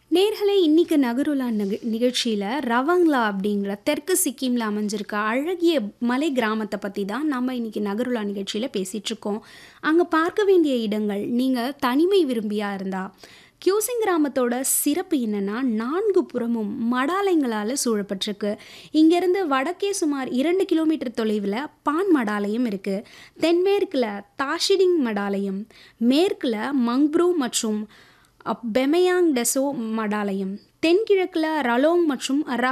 நேர்களே இன்னைக்கு நகருலா நிக நிகழ்ச்சியில் ரவங்லா அப்படிங்கிற தெற்கு சிக்கிமில் அமைஞ்சிருக்க அழகிய மலை கிராமத்தை பற்றி தான் நம்ம இன்னைக்கு நகருலா நிகழ்ச்சியில் பேசிகிட்டு இருக்கோம் அங்கே பார்க்க வேண்டிய இடங்கள் நீங்கள் தனிமை விரும்பியா இருந்தா கியூசிங் கிராமத்தோட சிறப்பு என்னன்னா நான்கு புறமும் மடாலயங்களால் சூழப்பட்டிருக்கு இங்கேருந்து வடக்கே சுமார் இரண்டு கிலோமீட்டர் தொலைவில் பான் மடாலயம் இருக்குது தென்மேற்கில் தாஷிடிங் மடாலயம் மேற்கில் மங்ப்ரூ மற்றும் பெமயாங் டெசோ மடாலயம் தென்கிழக்கில் ரலோங் மற்றும்